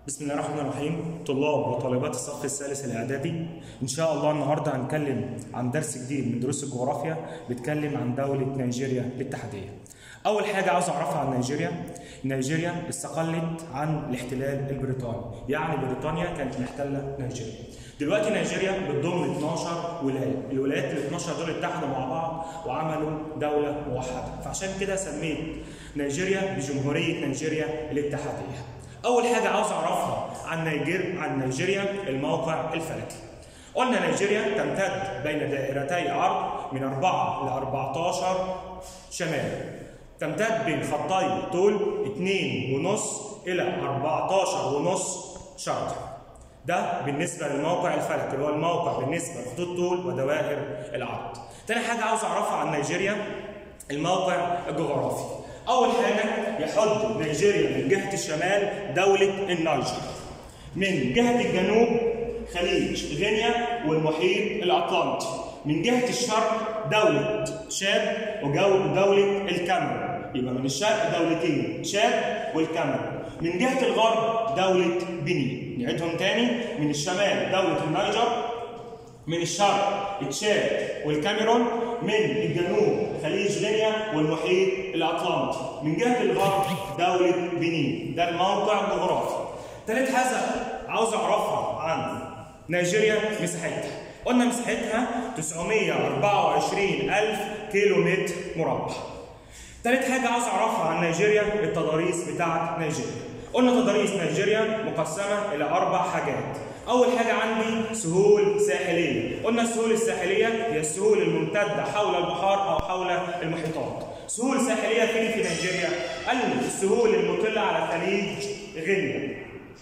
بسم الله الرحمن الرحيم طلاب وطالبات الصف الثالث الاعدادي ان شاء الله النهارده هنتكلم عن درس جديد من دروس الجغرافيا بيتكلم عن دوله نيجيريا الاتحاديه اول حاجه عاوز اعرفها عن نيجيريا نيجيريا استقلت عن الاحتلال البريطاني يعني بريطانيا كانت محتله نيجيريا دلوقتي نيجيريا بتضم 12 ولايه الولايات ال 12 دول اتحدوا مع بعض وعملوا دوله موحده فعشان كده سميت نيجيريا بجمهوريه نيجيريا الاتحاديه اول حاجه عاوز اعرفها عن نيجير عن نيجيريا الموقع الفلكي قلنا نيجيريا تمتد بين دائرتي عرض من 4 ل 14 شمال تمتد بين خطي طول 2.5 الى 14.5 شرق ده بالنسبه للموقع الفلكي اللي هو الموقع بالنسبه لخطوط طول ودوائر العرض تاني حاجه عاوز اعرفها عن نيجيريا الموقع الجغرافي أول حاجة يحد نيجيريا من جهة الشمال دولة النيجر. من جهة الجنوب خليج غينيا والمحيط الأطلنطي. من جهة الشرق دولة شاد ودولة الكاميرون. يبقى من الشرق دولتين شاد والكاميرون. من جهة الغرب دولة بنين. نعيدهم تاني من الشمال دولة النيجر من الشرق تشاد والكاميرون من الجنوب خليج غينيا والمحيط الاطلنطي من جهه الغرب دوله بنين ده الموقع الجغرافي ثالث حاجه عاوز اعرفها عن نيجيريا مساحتها قلنا مساحتها 924 ألف كيلو متر مربع ثالث حاجة عاوز أعرفها عن نيجيريا التضاريس بتاعت نيجيريا قلنا تضاريس نيجيريا مقسمة إلى أربع حاجات أول حاجة عندي سهول ساحلية، قلنا السهول الساحلية هي السهول الممتدة حول البحار أو حول المحيطات. سهول ساحلية فين في نيجيريا؟ قال السهول المطلة على خليج غينيا.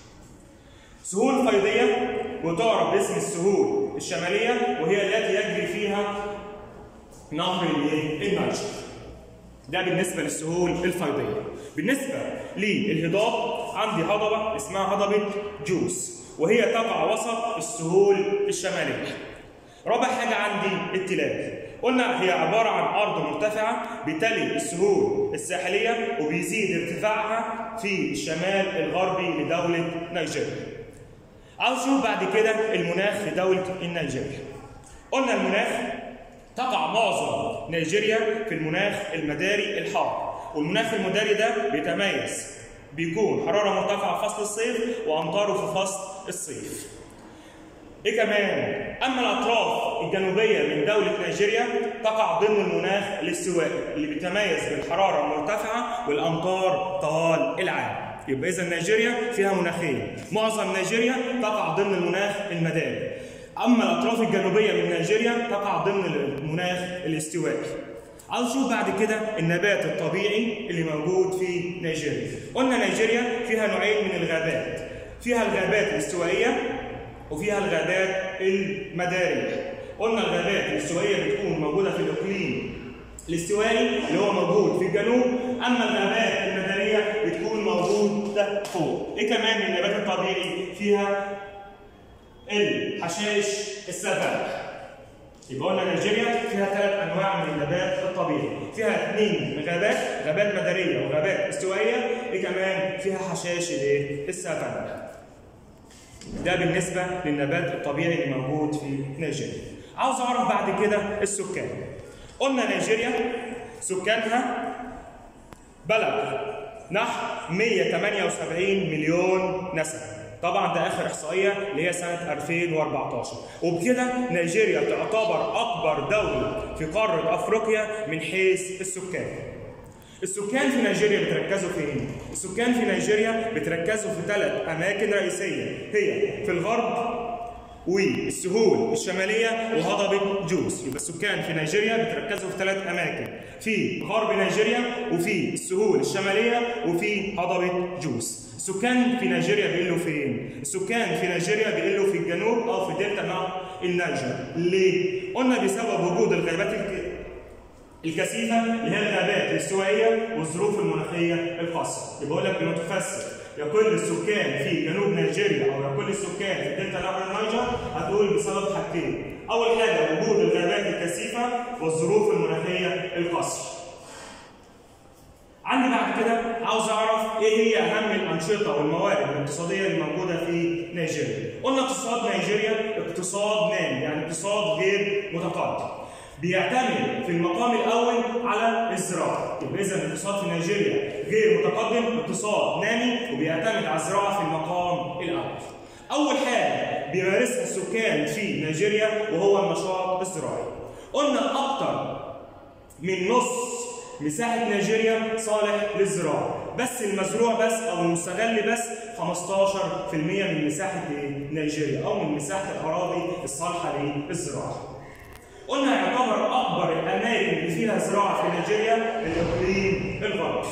سهول فيضية وتعرف باسم السهول الشمالية وهي التي يجري فيها نهر النيجر. ده بالنسبة للسهول الفيضية. بالنسبة للهضاب عندي هضبة اسمها هضبة جوس. وهي تقع وسط السهول الشمالية. رابع حاجة عندي التلال. قلنا هي عبارة عن أرض مرتفعة بتلي السهول الساحلية وبيزيد ارتفاعها في الشمال الغربي لدولة نيجيريا. عاوز أشوف بعد كده المناخ في دولة النيجيريا. قلنا المناخ تقع معظم نيجيريا في المناخ المداري الحار والمناخ المداري ده بيتميز بيكون حرارة مرتفعة في فصل الصيف وأمطاره في فصل الصيف. إيه كمان؟ أما الأطراف الجنوبية من دولة نيجيريا تقع ضمن المناخ الاستوائي اللي بيتميز بالحرارة المرتفعة والأمطار طوال العام. يبقى إذا نيجيريا فيها مناخين، معظم نيجيريا تقع ضمن المناخ المداري. أما الأطراف الجنوبية من نيجيريا تقع ضمن المناخ الاستوائي. عاوز اشوف بعد كده النبات الطبيعي اللي موجود في نيجيريا. قلنا نيجيريا فيها نوعين من الغابات. فيها الغابات الاستوائيه وفيها الغابات المداريه. قلنا الغابات الاستوائيه بتكون موجوده في الاقليم الاستوائي اللي هو موجود في الجنوب، اما الغابات المداريه بتكون موجوده فوق. ايه كمان من النبات الطبيعي؟ فيها الحشائش السافانا. يبقى قلنا نيجيريا فيها ثلاث انواع من النبات الطبيعي، فيها اثنين غابات، غابات مداريه وغابات استوائيه، ايه كمان؟ فيها حشائش الايه؟ السافانا. ده بالنسبه للنبات الطبيعي اللي موجود في نيجيريا. عاوز اعرف بعد كده السكان. قلنا نيجيريا سكانها بلغ نحو 178 مليون نسمه. طبعا ده اخر احصائيه اللي هي سنه 2014 وبكده نيجيريا تعتبر اكبر دوله في قاره افريقيا من حيث السكان السكان في نيجيريا بتركزوا فين؟ السكان في نيجيريا بتركزوا في ثلاث اماكن رئيسيه هي في الغرب والسهول الشماليه وهضبه جوس يبقى السكان في نيجيريا بتركزوا في ثلاث اماكن في غرب نيجيريا وفي السهول الشماليه وفي هضبه جوس السكان في نيجيريا بيقلوا فين؟ السكان في نيجيريا بيقلوا في الجنوب او في دلتا نهر النيجر، ليه؟ قلنا بسبب وجود الغابات الكثيفه اللي هي الغابات الاستوائيه والظروف المناخيه الخاصه، يبقى لك بنتفسر يقل السكان في جنوب نيجيريا او يقل السكان في دلتا نهر النيجر هتقول بسبب حاجتين، اول حاجه وجود الغابات الكثيفه والظروف المناخيه الخاصه. عندي بعد كده عاوز اعرف ايه هي اهم الانشطه والموارد الاقتصاديه اللي موجوده في نيجيريا. قلنا اقتصاد نيجيريا اقتصاد نامي يعني اقتصاد غير متقدم. بيعتمد في المقام الاول على الزراعه، يبقى اذا الاقتصاد في نيجيريا غير متقدم اقتصاد نامي وبيعتمد على الزراعه في المقام الاول. اول حاجه بيمارسها السكان في نيجيريا وهو النشاط الزراعي. قلنا اكتر من نص مساحة نيجيريا صالح للزراعة بس المزروع بس أو المستغل بس 15% من مساحة نيجيريا أو من مساحة الأراضي الصالحة للزراعة قلنا يعتبر أكبر الأماكن اللي فيها زراعة في نيجيريا الإقليم الغربي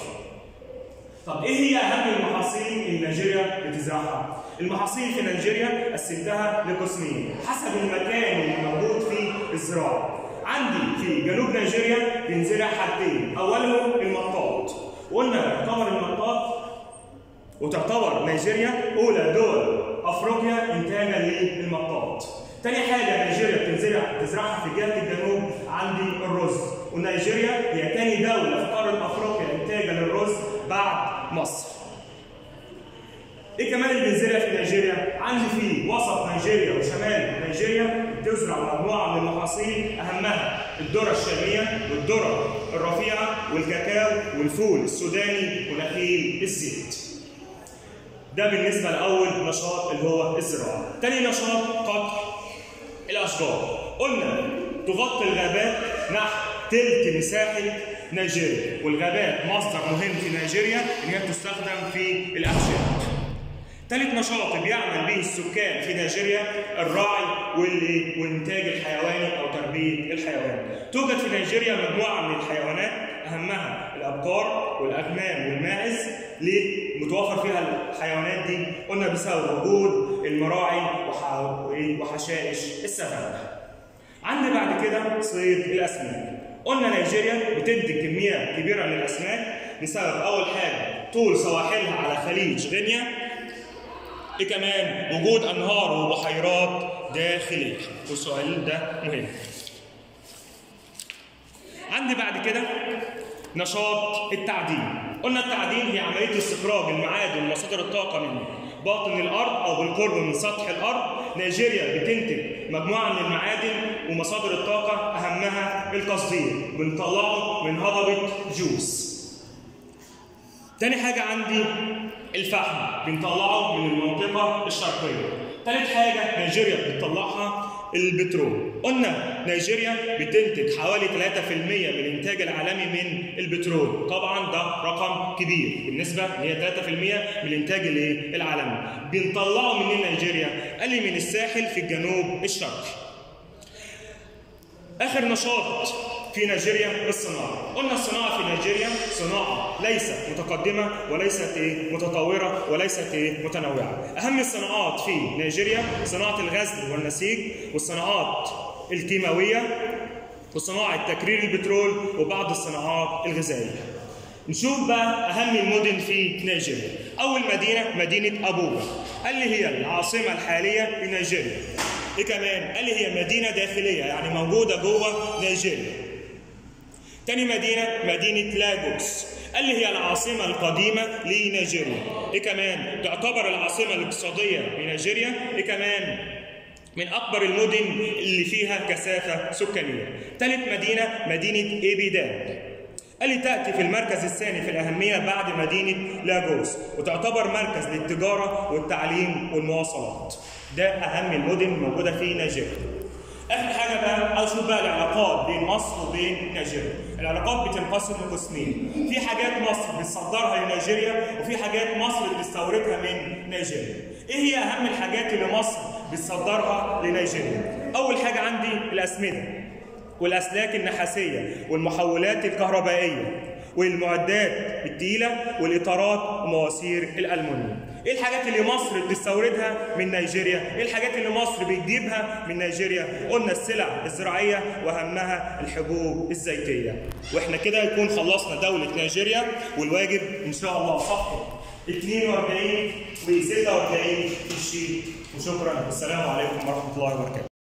طب ايه هي اهم المحاصيل اللي نيجيريا بتزرعها؟ المحاصيل في نيجيريا قسمتها لقسمين حسب المكان اللي موجود فيه الزراعه. عندي في جنوب نيجيريا بينزرع حاجتين، اولهم المطاط. قلنا يعتبر المطاط وتعتبر نيجيريا اولى دول افريقيا انتاجا للمطاط. تاني حاجه نيجيريا بتنزرع بتزرعها في جهه الجنوب عندي الرز، ونيجيريا هي تاني دوله في قاره افريقيا انتاجا للرز بعد مصر. ايه كمان اللي بينزرع في نيجيريا؟ عندي في وسط نيجيريا وشمال نيجيريا بتزرع مجموعه من المحاصيل اهمها الذره الشاميه والذره الرفيعه والكاكاو والفول السوداني ونخيل الزيت. ده بالنسبه لاول نشاط اللي هو الزراعه. تاني نشاط قطع الاشجار. قلنا تغطي الغابات نحو تلت مساحه نيجيريا والغابات مصدر مهم في نيجيريا ان هي تستخدم في الاعشاب. ثالث نشاط بيعمل به السكان في نيجيريا الراعي واللي وانتاج الحيواني او تربيه الحيوان. توجد في نيجيريا مجموعه من الحيوانات اهمها الابقار والاغنام والماعز ليه متوفر فيها الحيوانات دي؟ قلنا بسبب وجود المراعي وحشائش السفن. عندي بعد كده صيد الاسماك. قلنا نيجيريا بتنتج كميات كبيره من الاسماك بسبب اول حاجه طول سواحلها على خليج غينيا ايه كمان وجود انهار وبحيرات داخليه والسؤال ده مهم عندي بعد كده نشاط التعدين قلنا التعدين هي عمليه استخراج المعادن ومصادر الطاقه من باطن الارض او بالقرب من سطح الارض نيجيريا بتنتج مجموعه من المعادن ومصادر الطاقه اهمها القصدير بنطلعه من هضبه جوز تاني حاجه عندي الفحم بنطلعه من المنطقة الشرقية. تالت حاجة نيجيريا بتطلعها البترول. قلنا نيجيريا بتنتج حوالي 3% من الإنتاج العالمي من البترول. طبعا ده رقم كبير بالنسبة إن هي 3% من الإنتاج العالمي. بنطلعه منين نيجيريا؟ قال لي من الساحل في الجنوب الشرقي. آخر نشاط في نيجيريا الصناعة قلنا الصناعة في نيجيريا صناعة ليست متقدمة وليست إيه متطورة وليست إيه متنوعة أهم الصناعات في نيجيريا صناعة الغزل والنسيج والصناعات الكيماوية وصناعة تكرير البترول وبعض الصناعات الغذائية نشوف بقى أهم المدن في نيجيريا أول مدينة مدينة أبوجا اللي هي العاصمة الحالية لنيجيريا إيه كمان؟ قال لي هي مدينة داخلية يعني موجودة جوه نيجيريا تاني مدينة مدينة لاجوس اللي هي العاصمة القديمة لنيجيريا إيه كمان تعتبر العاصمة الاقتصادية لنيجيريا إيه كمان من أكبر المدن اللي فيها كثافة سكانية ثالث مدينة مدينة إيبيداد اللي تأتي في المركز الثاني في الأهمية بعد مدينة لاجوس وتعتبر مركز للتجارة والتعليم والمواصلات ده أهم المدن الموجودة في نيجيريا اخر حاجه بقى اشوف بقى العلاقات بين مصر وبين نيجيريا العلاقات بتنقسم لقسمين في حاجات مصر بتصدرها لنيجيريا وفي حاجات مصر بتستوردها من نيجيريا ايه هي اهم الحاجات اللي مصر بتصدرها لنيجيريا اول حاجه عندي الاسمده والاسلاك النحاسيه والمحولات الكهربائيه والمعدات التقيله والاطارات ومواسير الالمنيوم ايه الحاجات اللي مصر بتستوردها من نيجيريا ايه الحاجات اللي مصر بتجيبها من نيجيريا قلنا السلع الزراعيه واهمها الحبوب الزيتيه واحنا كده يكون خلصنا دوله نيجيريا والواجب ان شاء الله صفحه 42 و 46 في الشيت وشكرا والسلام عليكم ورحمه الله وبركاته